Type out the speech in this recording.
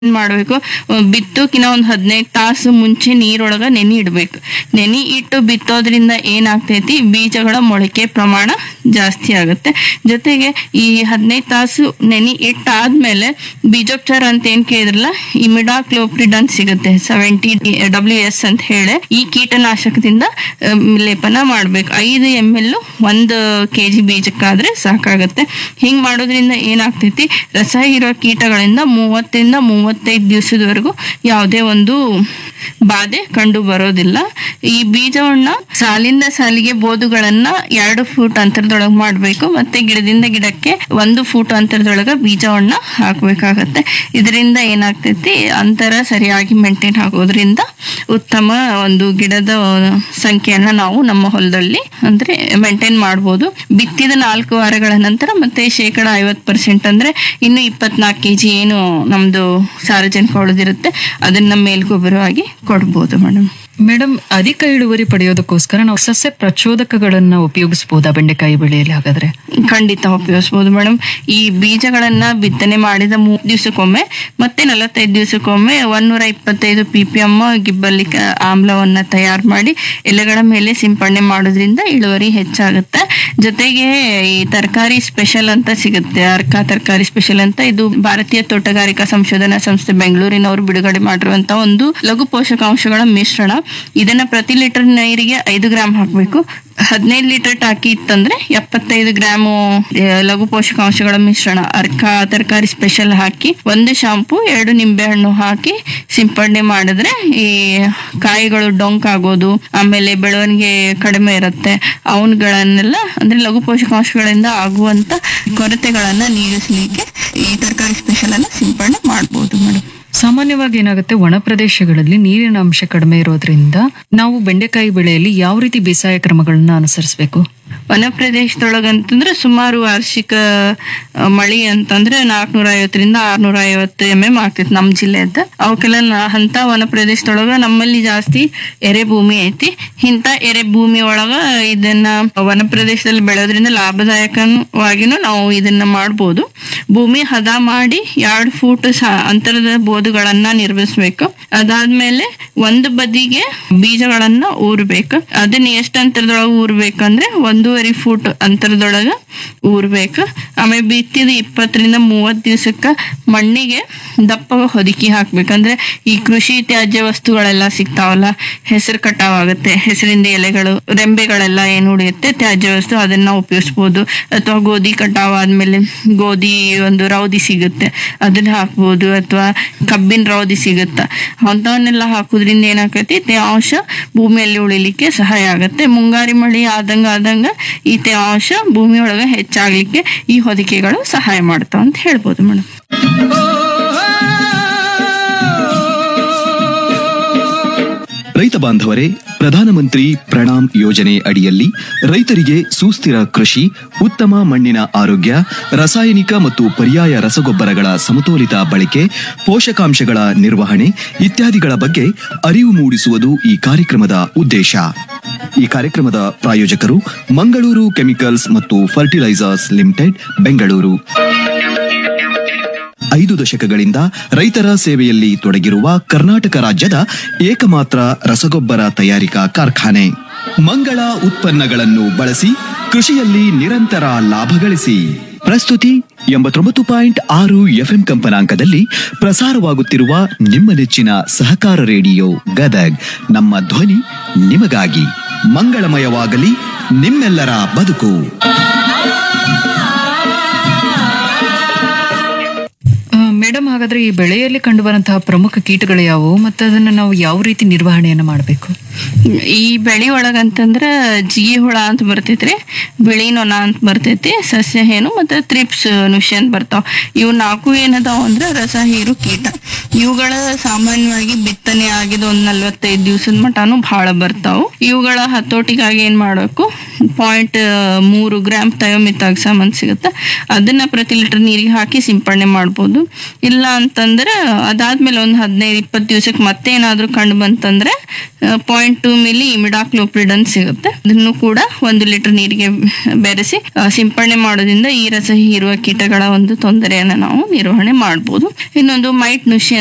ಏನ್ ಮಾಡ್ಬೇಕು ಅಹ್ ಬಿತ್ತೋಕಿನ ಒಂದ್ ಹದಿನೈದು ತಾಸು ಮುಂಚೆ ನೀರೊಳಗ ನೆನೆ ಇಡ್ಬೇಕು ನೆನೆ ಇಟ್ಟು ಬಿತ್ತೋದ್ರಿಂದ ಏನಾಗ್ತೈತಿ ಬೀಜಗಳ ಮೊಳಕೆ ಪ್ರಮಾಣ ಜಾಸ್ತಿ ಆಗುತ್ತೆ ಜೊತೆಗೆ ಈ ಹದಿನೈದು ತಾಸು ನೆನೆ ಇಟ್ಟಾದ್ಮೇಲೆ ಬೀಜೋಪಚಾರ ಅಂತ ಏನ್ ಕೇಳಿದ್ರಲ್ಲ ಇಮಿಡಾಕ್ಲೋಪ್ರಿಡನ್ ಸಿಗುತ್ತೆ ಸೆವೆಂಟಿ ಡಬ್ಲ್ಯೂ ಎಸ್ ಅಂತ ಹೇಳಿ ಈ ಕೀಟನಾಶಕದಿಂದ ಅಹ್, ಲೇಪನ ಮಾಡ್ಬೇಕು ಐದು ಎಮ್ ಎಲ್ ಒಂದು ಕೆ ಜಿ ಬೀಜಕ್ಕಾದ್ರೆ ಸಾಕಾಗತ್ತೆ ಹಿಂಗ್ ಮಾಡೋದ್ರಿಂದ ಏನಾಗ್ತೈತಿ ರಸ ಇರೋ ಕೀಟಗಳಿಂದ ಮೂವತ್ತರಿಂದ ಮೂವತ್ತೈದು ದಿವಸದವರೆಗೂ ಯಾವುದೇ ಒಂದು ಬಾಧೆ ಕಂಡು ಬರೋದಿಲ್ಲ ಈ ಬೀಜವನ್ನ ಸಾಲಿಂದ ಸಾಲಿಗೆ ಬೋದುಗಳನ್ನ ಎರಡು ಫೂಟ್ ಅಂತರದೊಳಗೆ ಮಾಡಬೇಕು ಮತ್ತೆ ಗಿಡದಿಂದ ಗಿಡಕ್ಕೆ ಒಂದು ಫೂಟ್ ಅಂತರದೊಳಗೆ ಬೀಜವನ್ನ ಹಾಕ್ಬೇಕಾಗತ್ತೆ ಇದರಿಂದ ಏನಾಗ್ತೈತಿ ಅಂತರ ಸರಿಯಾಗಿ ಮೇಂಟೈನ್ ಆಗೋದ್ರಿಂದ ಉತ್ತಮ ಒಂದು ಗಿಡದ ಸಂಖ್ಯೆಯನ್ನ ನಾವು ನಮ್ಮ ಹೊಲದಲ್ಲಿ ಅಂದ್ರೆ ಮೇಂಟೈನ್ ಮಾಡ್ಬೋದು ಬಿತ್ತಿದ ನಾಲ್ಕು ವಾರಗಳ ನಂತರ ಮತ್ತೆ ಶೇಕಡ ಐವತ್ ಪರ್ಸೆಂಟ್ ಅಂದ್ರೆ ಇನ್ನು ಇಪ್ಪತ್ನಾಲ್ಕು ಕೆಜಿ ಏನು ನಮ್ದು ಸಾರಜನಕ ಉಳಿದಿರುತ್ತೆ ಅದನ್ನ ಮೇಲ್ಗೊಬ್ಬರವಾಗಿ ಕೊಡ್ಬೋದು ಮೇಡಮ್ ಮೇಡಮ್ ಅಧಿಕ ಇಳುವರಿ ಪಡೆಯೋದಕ್ಕೋಸ್ಕರ ನಾವು ಸಸ್ಯ ಪ್ರಚೋದಕಗಳನ್ನ ಉಪಯೋಗಿಸಬಹುದಾ ಬೆಂಡೆಕಾಯಿ ಬೆಳೆಯಲ್ಲಿ ಹಾಗಾದ್ರೆ ಖಂಡಿತ ಉಪಯೋಗಿಸ್ಬೋದು ಮೇಡಮ್ ಈ ಬೀಜಗಳನ್ನ ಬಿತ್ತನೆ ಮಾಡಿದ ಮೂರ್ ದಿವಸಕ್ಕೊಮ್ಮೆ ಮತ್ತೆ ನಲವತ್ತೈದು ದಿವಸಕ್ಕೊಮ್ಮೆ ಒಂದೂರ ಇಪ್ಪತ್ತೈದು ಪಿ ಪಿ ಎಮ್ ಗಿಬ್ಬಲಿಕ ಆಮ್ಲವನ್ನ ತಯಾರು ಮಾಡಿ ಎಲೆಗಳ ಮೇಲೆ ಸಿಂಪಡಣೆ ಮಾಡೋದ್ರಿಂದ ಇಳುವರಿ ಹೆಚ್ಚಾಗುತ್ತೆ ಜೊತೆಗೆ ಈ ತರಕಾರಿ ಸ್ಪೆಷಲ್ ಅಂತ ಸಿಗುತ್ತೆ ಅರ್ಕ ತರಕಾರಿ ಸ್ಪೆಷಲ್ ಅಂತ ಇದು ಭಾರತೀಯ ತೋಟಗಾರಿಕಾ ಸಂಶೋಧನಾ ಸಂಸ್ಥೆ ಬೆಂಗಳೂರಿನವರು ಬಿಡುಗಡೆ ಮಾಡಿರುವಂತ ಒಂದು ಲಘು ಪೋಷಕಾಂಶಗಳ ಮಿಶ್ರಣ ಇದನ್ನ ಪ್ರತಿ ಲೀಟರ್ ನೀರಿಗೆ ಐದು ಗ್ರಾಮ್ ಹಾಕಬೇಕು ಹದಿನೈದು ಲೀಟರ್ ಟಾಕಿ ಇತ್ತಂದ್ರೆ ಎಪ್ಪತ್ತೈದು ಗ್ರಾಮು ಆ, ಲಘು ಪೋಷಕಾಂಶಗಳ ಮಿಶ್ರಣ ಅರ್ಕ ತರಕಾರಿ ಸ್ಪೆಷಲ್ ಹಾಕಿ ಒಂದು ಶಾಂಪು ಎರಡು ನಿಂಬೆ ಹಣ್ಣು ಹಾಕಿ ಸಿಂಪಡಣೆ ಮಾಡಿದ್ರೆ ಈ ಕಾಯಿಗಳು ಡೊಂಕ್ ಆಗೋದು ಆಮೇಲೆ ಬೆಳವಣಿಗೆ ಕಡಿಮೆ ಇರುತ್ತೆ ಅವನ್ಗಳನ್ನೆಲ್ಲ ಅಂದ್ರೆ ಲಘು ಪೋಷಕಾಂಶಗಳಿಂದ ಆಗುವಂತ ಕೊರತೆಗಳನ್ನ ನೀಗಿಸ್ಲಿಕ್ಕೆ ಈ ತರಕಾರಿ ಸ್ಪೆಷಲ್ ಅನ್ನ ಸಿಂಪಡಣೆ ಮಾಡ್ಬೋದು ಮೇಡಮ್ ಸಾಮಾನ್ಯವಾಗಿ ಏನಾಗುತ್ತೆ ಒಣ ಪ್ರದೇಶಗಳಲ್ಲಿ ನೀರಿನ ಅಂಶ ಕಡಿಮೆ ಇರೋದ್ರಿಂದ ನಾವು ಬೆಂಡೆಕಾಯಿ ಬೆಳೆಯಲ್ಲಿ ಯಾವ ರೀತಿ ಬೇಸಾಯ ಕ್ರಮಗಳನ್ನ ಅನುಸರಿಸಬೇಕು ವನ ಪ್ರದೇಶದೊಳಗಂತಂದ್ರೆ ಸುಮಾರು ವಾರ್ಷಿಕ ಆ, ಮಳಿ ಅಂತಂದ್ರೆ ನಾಲ್ಕನೂರ ಐವತ್ತರಿಂದ ಆರ್ನೂರ ಐವತ್ತು ಎಂ ಎಂ ಆಗ್ತೈತಿ ನಮ್ಮ ಜಿಲ್ಲೆದ ಅವಕ್ಕೆಲ್ಲ ನ- ಅಂತ ವನ ಪ್ರದೇಶದೊಳಗ ನಮ್ಮಲ್ಲಿ ಜಾಸ್ತಿ ಎರೆ ಭೂಮಿ ಐತಿ ಇಂಥ ಎರೆ ಭೂಮಿ ಒಳಗ ಇದನ್ನ ವನ ಪ್ರದೇಶದಲ್ಲಿ ಬೆಳೆಯೋದ್ರಿಂದ ಲಾಭದಾಯಕವಾಗಿನೂ ನಾವು ಇದನ್ನ ಮಾಡ್ಬೋದು ಭೂಮಿ ಹದ ಮಾಡಿ ಎರಡು ಫೂಟ್ ಸ- ಅಂತರದ ಬೋದುಗಳನ್ನ ನಿರ್ಮಿಸ್ಬೇಕು ಅದಾದ್ಮೇಲೆ ಒಂದು ಬದಿಗೆ ಬೀಜಗಳನ್ನ ಊರ್ಬೇಕು ಅದನ್ನ ಎಷ್ಟು ಅಂತರದೊಳಗೆ ಊರ್ಬೇಕಂದ್ರೆ ಒಂದೂವರೆ ಫೂಟ್ ಅಂತರದೊಳಗ ಊರ್ಬೇಕು ಆಮೇಲೆ ಬಿತ್ತಿದ ಇಪ್ಪತ್ತರಿಂದ ಮೂವತ್ತು ದಿವಸಕ್ಕ ಮಣ್ಣಿಗೆ ದಪ್ಪ ಹೊದಿಕೆ ಹಾಕ್ಬೇಕಂದ್ರೆ ಈ ಕೃಷಿ ತ್ಯಾಜ್ಯ ವಸ್ತುಗಳೆಲ್ಲ ಸಿಗ್ತಾವಲ್ಲ ಹೆಸರು ಕಟಾವಾಗುತ್ತೆ ಹೆಸರಿಂದ ಎಲೆಗಳು ರೆಂಬೆಗಳೆಲ್ಲ ಏನು ಉಳಿಯುತ್ತೆ ತ್ಯಾಜ್ಯ ವಸ್ತು ಅದನ್ನ ಉಪಯೋಗಿಸ್ಬೋದು ಅಥವಾ ಗೋಧಿ ಕಟಾವ್ ಆದ್ಮೇಲೆ ಗೋಧಿ ಒಂದು ರೌದಿ ಸಿಗುತ್ತೆ ಅದನ್ನ ಹಾಕ್ಬೋದು ಅಥವಾ ಕಬ್ಬಿನ ರೌದಿ ಸಿಗುತ್ತ ಅಂಥವನ್ನೆಲ್ಲ ಹಾಕೋದ್ರಿಂದ ಏನಾಗತ್ತೆ ತೇವಾಂಶ ಭೂಮಿಯಲ್ಲಿ ಉಳಿಲಿಕ್ಕೆ ಸಹಾಯ ಆಗುತ್ತೆ ಮುಂಗಾರಿ ಮಳೆ ಆದಂಗ ಆದಂಗ ಈ ತೇವಾಂಶ ಭೂಮಿ ಒಳಗೆ ಹೆಚ್ಚಾಗ್ಲಿಕ್ಕೆ ಈ ಹೊದಿಕೆಗಳು ಸಹಾಯ ಮಾಡ್ತಾವ ಅಂತ ಹೇಳ್ಬೋದು ಮೇಡಮ್ ರೈತ ಬಾಂಧವರೇ ಪ್ರಧಾನಮಂತ್ರಿ ಪ್ರಣಾಮ್ ಯೋಜನೆ ಅಡಿಯಲ್ಲಿ ರೈತರಿಗೆ ಸುಸ್ಥಿರ ಕೃಷಿ ಉತ್ತಮ ಮಣ್ಣಿನ ಆರೋಗ್ಯ ರಾಸಾಯನಿಕ ಮತ್ತು ಪರ್ಯಾಯ ರಸಗೊಬ್ಬರಗಳ ಸಮತೋಲಿತ ಬಳಕೆ ಪೋಷಕಾಂಶಗಳ ನಿರ್ವಹಣೆ ಇತ್ಯಾದಿಗಳ ಬಗ್ಗೆ ಅರಿವು ಮೂಡಿಸುವುದು ಈ ಕಾರ್ಯಕ್ರಮದ ಉದ್ದೇಶ ಈ ಕಾರ್ಯಕ್ರಮದ ಪ್ರಾಯೋಜಕರು ಮಂಗಳೂರು ಕೆಮಿಕಲ್ಸ್ ಮತ್ತು ಫರ್ಟಿಲೈಸರ್ಸ್ ಲಿಮಿಟೆಡ್ ಬೆಂಗಳೂರು ಐದು ದಶಕಗಳಿಂದ ರೈತರ ಸೇವೆಯಲ್ಲಿ ತೊಡಗಿರುವ ಕರ್ನಾಟಕ ರಾಜ್ಯದ ಏಕಮಾತ್ರ ರಸಗೊಬ್ಬರ ತಯಾರಿಕಾ ಕಾರ್ಖಾನೆ ಮಂಗಳ ಉತ್ಪನ್ನಗಳನ್ನು ಬಳಸಿ ಕೃಷಿಯಲ್ಲಿ ನಿರಂತರ ಲಾಭ ಗಳಿಸಿ ಪ್ರಸ್ತುತಿ ಎಂಬತ್ತೊಂಬತ್ತು ಪಾಯಿಂಟ್ ಆರು ಎಫ್ಎಂ ಕಂಪನಾಂಕದಲ್ಲಿ ಪ್ರಸಾರವಾಗುತ್ತಿರುವ ನಿಮ್ಮ ನೆಚ್ಚಿನ ಸಹಕಾರ ರೇಡಿಯೋ ಗದಗ್ ನಮ್ಮ ಧ್ವನಿ ನಿಮಗಾಗಿ ಮಂಗಳಮಯವಾಗಲಿ ನಿಮ್ಮೆಲ್ಲರ ಬದುಕು ಮೇಡಮ್ ಹಾಗಾದ್ರೆ ಈ ಬೆಳೆಯಲ್ಲಿ ಕಂಡುಬರುವಂತಹ ಪ್ರಮುಖ ಕೀಟಗಳು ಯಾವುವು ಮತ್ತು ಅದನ್ನ ನಾವು ಯಾವ ರೀತಿ ನಿರ್ವಹಣೆಯನ್ನು ಮಾಡಬೇಕು ಈ ಬೆಳಿ ಒಳಗಂತಂದ್ರ ಜಿಗಿ ಹುಳ ಅಂತ ಬರ್ತೈತ್ರಿ ಬಿಳಿ ನೊಣ ಅಂತ ಬರ್ತೈತಿ ಸಸ್ಯ ಹೇನು ಮತ್ತೆ ತ್ರಿಪ್ಸ್ ನುಷಿ ಅಂತ ಬರ್ತಾವ ಇವು ನಾಲ್ಕು ಏನದಾವ ಅಂದ್ರ ರಸ ಹೀರು ಕೀಟ ಇವುಗಳ ಸಾಮಾನ್ಯವಾಗಿ ಬಿತ್ತನೆ ಆಗಿದ ಒಂದ್ ನಲ್ವತ್ತೈದು ದಿವಸದ ಮಟಾನು ಬಹಳ ಬರ್ತಾವು ಇವುಗಳ ಹತೋಟಿಗಾಗಿ ಏನ್ ಮಾಡ್ಬೇಕು ಪಾಯಿಂಟ್ ಮೂರು ಗ್ರಾಮ್ ತಯೋಮಿತಾಗ್ಸಮ್ ಅಂತ ಸಿಗುತ್ತೆ ಅದನ್ನ ಪ್ರತಿ ಲೀಟರ್ ನೀರಿಗೆ ಹಾಕಿ ಸಿಂಪಡಣೆ ಮಾಡ್ಬೋದು ಇಲ್ಲ ಅಂತಂದ್ರೆ ಅದಾದ್ಮೇಲೆ ಒಂದು ಹದಿನೈದು ಇಪ್ಪತ್ತು ದಿವಸಕ್ಕೆ ಮತ್ತೆ ಏನಾದ್ರೂ ಕಂಡು ಬಂತಂದ್ರೆ ಪಾಯಿಂಟ್ ಟೂ ಮಿಲಿ ಇಮಿಡಾಕ್ಲೋಪ್ರಿಡನ್ ಸಿಗುತ್ತೆ ಅದನ್ನು ಕೂಡ ಒಂದು ಲೀಟರ್ ನೀರಿಗೆ ಬೆರೆಸಿ ಆ, ಸಿಂಪಡಣೆ ಮಾಡೋದ್ರಿಂದ ಈ ರಸ ಹೀರುವ ಕೀಟಗಳ ಒಂದು ತೊಂದರೆಯನ್ನ ನಾವು ನಿರ್ವಹಣೆ ಮಾಡ್ಬೋದು ಇನ್ನೊಂದು ಮೈಟ್ ನುಷಿ